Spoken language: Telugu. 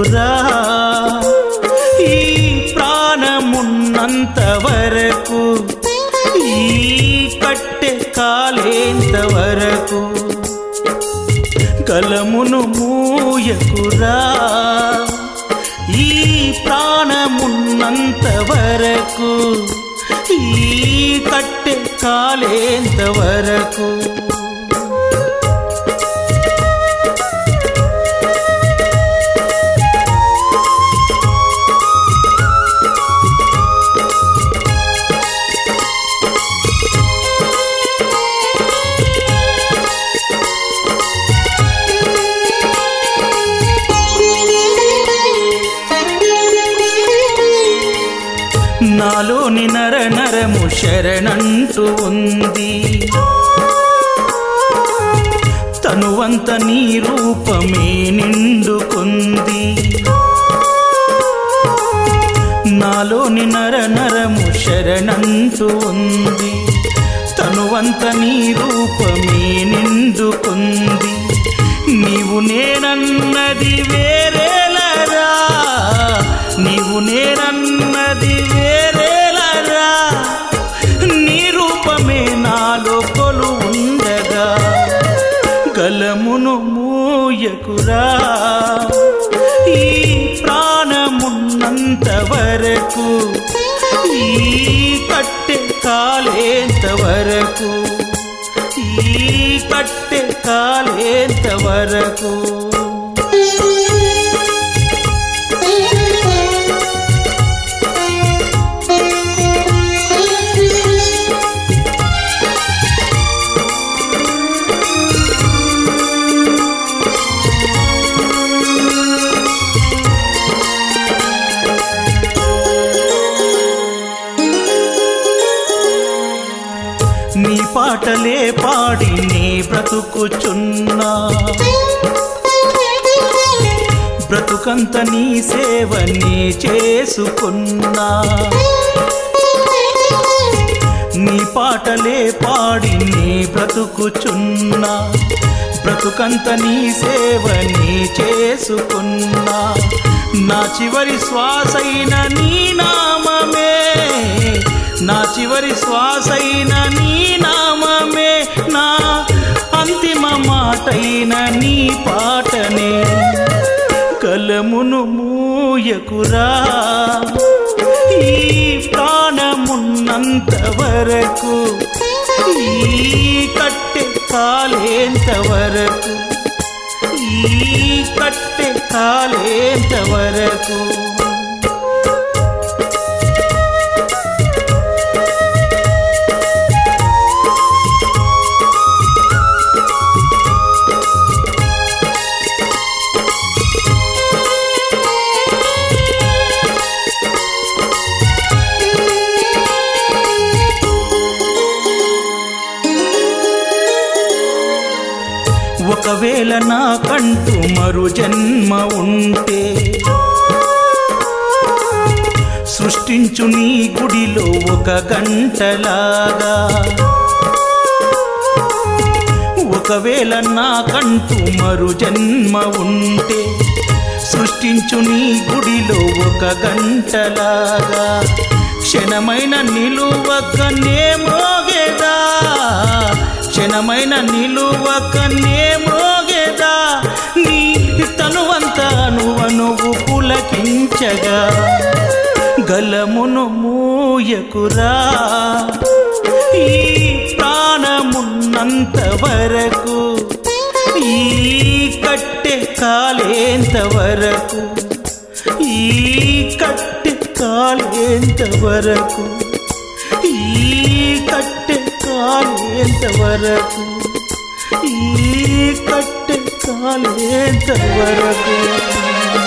మూయకురా ఈ ప్రాణమున్నంత వరకు ఈ కట్టె కాలేంత వరకు కలమును మూయకురా ఈ ప్రాణమున్నంత వరకు ఈ కట్టె కాలేంత వరకు నాలోని నర నరము శరణంటూ ఉంది తనువంత నీ రూపమే నిండుకుంది నాలోని నర నరము శరణంటూ ఉంది తనువంత నీ రూపమే నిండుకుంది నీవు నేనన్నది వేరేలరా నీవు నేనన్నది వేరేలరా నీ రూపమే నాలో కొలు ఉండగా గలమును మూయకురా ఈ ప్రాణమున్నంత వరకు ఈ కట్టె కాలేంత వరకు ఈ కట్టె కాలేంత వరకు నీ పాటలే పాడి నీ బ్రతుకుచున్నా బ్రతుకంత నీ సేవ నీ చేసుకున్నా నీ పాటలే పాడి నీ బ్రతుకుచున్నా బ్రతుకంత నీ సేవ నీ చేసుకున్నా నా చివరి శ్వాసైన నీ నామమే నా చివరి శ్వాసైన నీ నామమే నా అంతిమ మాటైన నీ పాటనే కలమును మూయకురా ఈ ప్రాణమున్నంత వరకు ఈ కట్టె కాలేంత వరకు ఈ కట్టె కాలేంత వరకు ఒకవేళ నాకంటూ మరు జన్మ ఉంటే సృష్టించు నీ గుడిలో ఒక గంటలాగా ఒకవేళ నాకంటూ మరు జన్మ ఉంటే సృష్టించు నీ గుడిలో ఒక గంటలాగా క్షణమైన నిలువకనే మోగేదా క్షణమైన నిలువకనే మోగేదా నీ తనువంతా నువ్వు నువ్వు పులకించగా గలమును మూయకురా ఈ ప్రాణమున్నంత వరకు ఈ కట్టె కాలేంత వరకు ఈ కట్టె కాలేంత వరకు ఈ కట్టె కాలేంత వరకు ఈ కట్టె కాలేంత వరకు